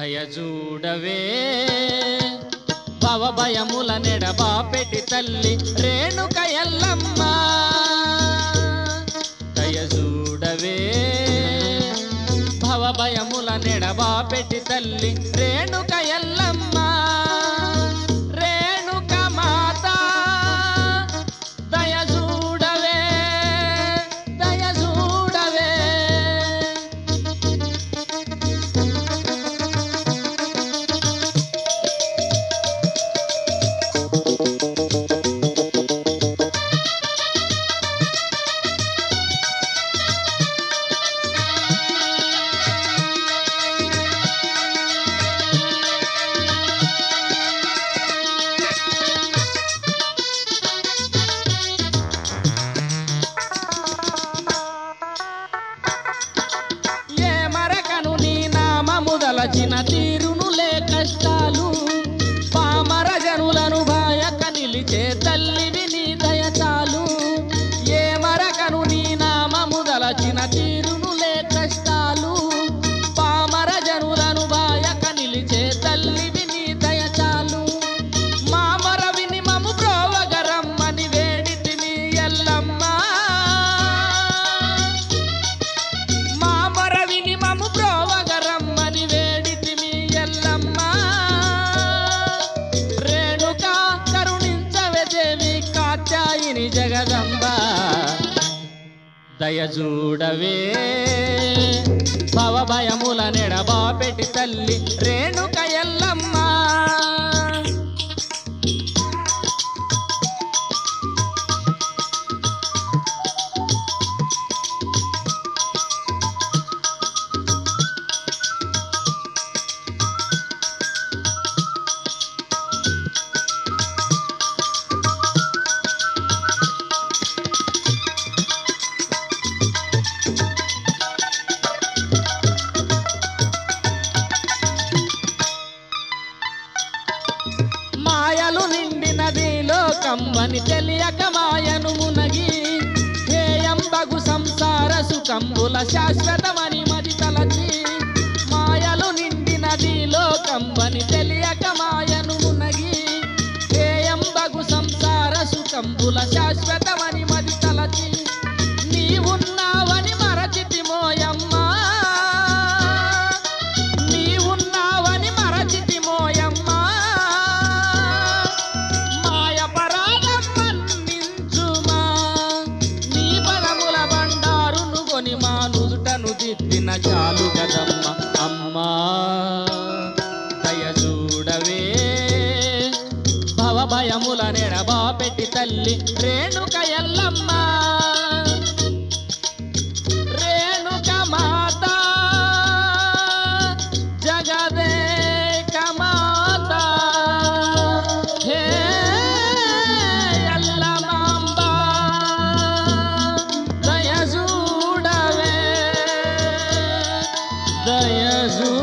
దయచూడవే భవభయముల నెడబాపెటి తల్లి రేణుక ఎల్లమ్మ దయచూడవే భవభయముల నెడబాపెటి తల్లి రేణుక ఎల్లమ్మ రేణుక మాత దయచూడవే దయచూడవే ఏ మరకను నీ నామముదలచిన తీరును లే కష్టాలు పామర జనులను భాయక నిలిచే తల్లివి నీ దయచాలు ఏ మరకను నీ నామముదలచిన తీరును లే కష్టాలు పామర జనులను భాయక నిలిచే తల్లివి నీ దయచాలు మామర విని మము బ్రోవగరమ్మని వేడితిని ఎల్లమ్మ మామర విని మము బ్రోవగరమ్మని వేడితిమి ఎల్లమ్మ రేణుక కరుణించవే దేవి కాత్యాయిని జగదంబ దయచూడవే భవభయముల నెడబాపెటి తల్లి రేణుక ఎల్లమ్మ మాయలు నిండినది లోకంబని తెలియక మాయను మునగి హేయంబగు సంసార సుఖంబుల శాశ్వతమని మది తలచి మాయలు నిండినది లోకంబని తెలియక మాయను మునగి హేయంబగు సంసార సుఖంబుల శాశ్వతమని మది తలచి నీవున్నావని మరచితి మోయమ్మా నీవున్నావని మరచితి మోయమ్మా మాయ పరాగం మన్నించుమా నీ పదముల బండారును కొని మా నుదుటను దిద్దిన చాలు కదమ్మ అమ్మా దయచూడవే భవభయముల నెడబాపెట్టి తల్లి రేణుక ఎల్లమ్మ రేణుక మాత జగదేక మాత హే ఎల్లమాంబ దయచూడవే దయచూ